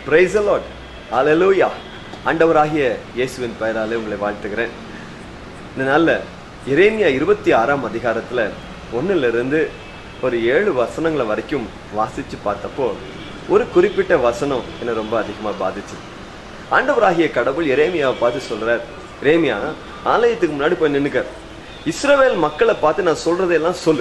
price Lord ஹalleluya ஆண்டவராகிய இயேசுவின் பெயராலே உங்களை வாழ்த்துகிறேன் இந்த நாளில் எரேமியா இருபத்தி ஆறாம் அதிகாரத்தில் ஒண்ணுல இருந்து ஒரு ஏழு வசனங்களை வரைக்கும் வாசிச்சு பார்த்தப்போ ஒரு குறிப்பிட்ட வசனம் என்னை ரொம்ப அதிகமாக பாதிச்சுது ஆண்டவராகிய கடவுள் எரேமியாவை பார்த்து சொல்றார் எரேமியா ஆலயத்துக்கு முன்னாடி போய் நின்னுக்க இஸ்ரவேல் மக்களை பார்த்து நான் சொல்றதையெல்லாம் சொல்லு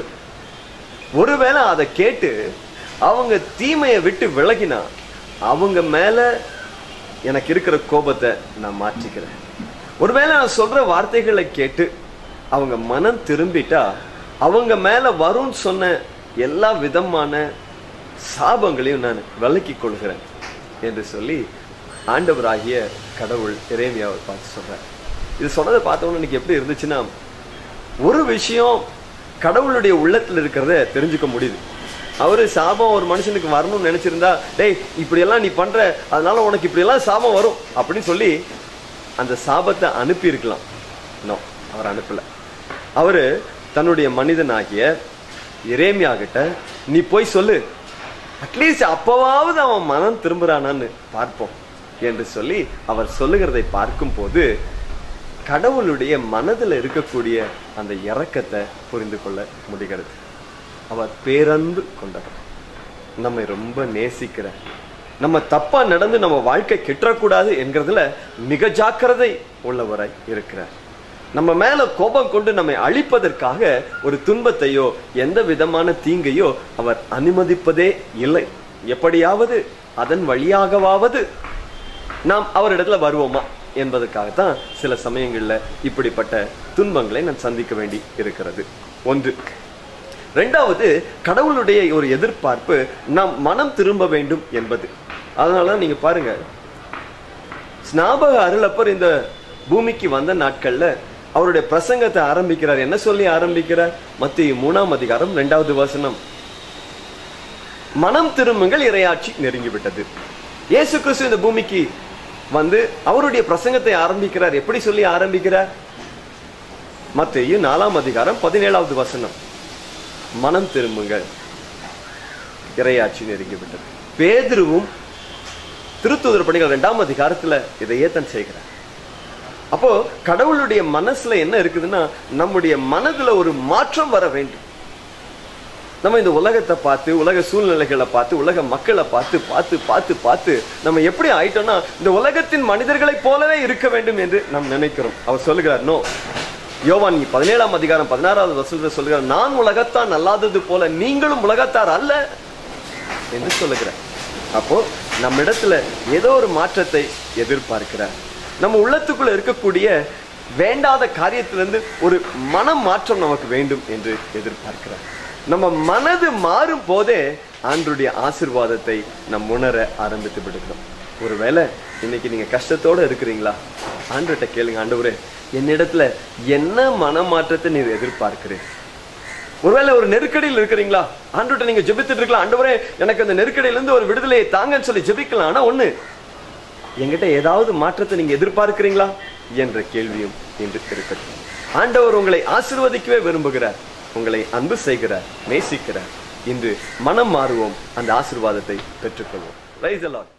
ஒருவேளை அதை கேட்டு அவங்க தீமையை விட்டு விலகினா அவங்க மேல எனக்கு இருக்கிற கோபத்தை நான் மாற்றிக்கிறேன் ஒருவேளை நான் சொல்ற வார்த்தைகளை கேட்டு அவங்க மனம் திரும்பிட்டா அவங்க மேல வரும்னு சொன்ன எல்லா விதமான சாபங்களையும் நான் விலக்கி கொள்கிறேன் என்று சொல்லி ஆண்டவராகிய கடவுள் இறைமையாவை பார்த்து சொல்றார் இது சொன்னதை பார்த்தவொன்னு எனக்கு எப்படி இருந்துச்சுன்னா ஒரு விஷயம் கடவுளுடைய உள்ளத்துல இருக்கிறத தெரிஞ்சுக்க முடியுது அவரு சாபம் ஒரு மனுஷனுக்கு வரணும்னு நினைச்சிருந்தா டேய் இப்படியெல்லாம் நீ பண்ற அதனால உனக்கு இப்படியெல்லாம் சாபம் வரும் அப்படின்னு சொல்லி அந்த சாபத்தை அனுப்பி இருக்கலாம் நோ அவர் அனுப்பல அவரு தன்னுடைய மனிதனாகிய எரேமியா கிட்ட நீ போய் சொல்லு அட்லீஸ்ட் அப்பவாவது அவன் மனம் திரும்புறானான்னு பார்ப்போம் என்று சொல்லி அவர் சொல்லுகிறதை பார்க்கும் போது கடவுளுடைய மனதில் இருக்கக்கூடிய அந்த இரக்கத்தை புரிந்து கொள்ள முடிகிறது அவர் பேரன்பு கொண்டவர் நம்மை ரொம்ப நேசிக்கிற நம்ம தப்பா நடந்து நம்ம வாழ்க்கை கெட்டக்கூடாது என்கிறதுல மிக ஜாக்கிரதை உள்ளவராய் இருக்கிறார் நம்ம மேல கோபம் கொண்டு நம்மை அழிப்பதற்காக ஒரு துன்பத்தையோ எந்த விதமான தீங்கையோ அவர் அனுமதிப்பதே இல்லை எப்படியாவது அதன் வழியாகவாவது நாம் அவரிடத்துல வருவோமா என்பதற்காகத்தான் சில சமயங்கள்ல இப்படிப்பட்ட துன்பங்களை நான் சந்திக்க வேண்டி இருக்கிறது ஒன்று ரெண்டாவது கடவுளுடைய ஒரு எதிர்பார்ப்பு நாம் மனம் திரும்ப வேண்டும் என்பது அதனாலதான் நீங்க பாருங்க ஸ்நாபக அருளப்பர் இந்த பூமிக்கு வந்த நாட்கள்ல அவருடைய பிரசங்கத்தை ஆரம்பிக்கிறார் என்ன சொல்லி ஆரம்பிக்கிறார் மத்திய மூணாம் அதிகாரம் இரண்டாவது வசனம் மனம் திரும்புங்கள் இரையாட்சி நெருங்கிவிட்டது இயேசு கிறிஸ்து இந்த பூமிக்கு வந்து அவருடைய பிரசங்கத்தை ஆரம்பிக்கிறார் எப்படி சொல்லி ஆரம்பிக்கிறார் மத்திய நாலாம் அதிகாரம் பதினேழாவது வசனம் மனம் திரும்புங்கள் இரையாட்சி நெருங்கிவிட்டது பேதுருவும் திருத்துதர் பணிகள் இரண்டாம் அதிகாரத்துல இதையே தான் செய்கிறார் அப்போ கடவுளுடைய மனசுல என்ன இருக்குதுன்னா நம்முடைய மனதுல ஒரு மாற்றம் வர வேண்டும் நம்ம இந்த உலகத்தை பார்த்து உலக சூழ்நிலைகளை பார்த்து உலக மக்களை பார்த்து பார்த்து பார்த்து பார்த்து நம்ம எப்படி ஆயிட்டோம்னா இந்த உலகத்தின் மனிதர்களைப் போலவே இருக்க வேண்டும் என்று நாம் நினைக்கிறோம் அவர் சொல்லுகிறார் நோ யோவான் பதினேழாம் அதிகாரம் பதினாறாவது வசூல சொல்லுகிறார் நான் உலகத்தான் அல்லாதது போல நீங்களும் உலகத்தார் அல்ல என்று சொல்லுகிறார் அப்போ நம்ம இடத்துல ஏதோ ஒரு மாற்றத்தை எதிர்பார்க்கிறார் நம்ம உள்ளத்துக்குள்ள இருக்கக்கூடிய வேண்டாத காரியத்திலிருந்து ஒரு மனம் மாற்றம் நமக்கு வேண்டும் என்று எதிர்பார்க்கிறார் நம்ம மனது மாறும் போதே ஆண்டுடைய ஆசிர்வாதத்தை நம் உணர ஆரம்பித்து விடுகிறோம் ஒருவேளை இன்னைக்கு நீங்க கஷ்டத்தோட இருக்கிறீங்களா ஆண்டுகிட்ட கேளுங்க ஆண்டவரே என்னிடத்துல என்ன மனமாற்றத்தை நீர் எதிர்பார்க்கிறேன் ஒருவேளை ஒரு நெருக்கடியில் இருக்கிறீங்களா ஆண்டுகிட்ட நீங்க ஜெபித்துட்டு இருக்கலாம் ஆண்டவரே எனக்கு அந்த நெருக்கடியிலிருந்து ஒரு விடுதலையை தாங்கன்னு சொல்லி ஜெபிக்கலாம் ஆனா ஒண்ணு என்கிட்ட ஏதாவது மாற்றத்தை நீங்க எதிர்பார்க்கிறீங்களா என்ற கேள்வியும் இன்று இருக்கட்டும் ஆண்டவர் உங்களை ஆசிர்வதிக்கவே விரும்புகிறார் உங்களை அன்பு செய்கிறார் நேசிக்கிறார் இன்று மனம் மாறுவோம் அந்த ஆசிர்வாதத்தை பெற்றுக்கொள்வோம் ரைஸ் அலாட்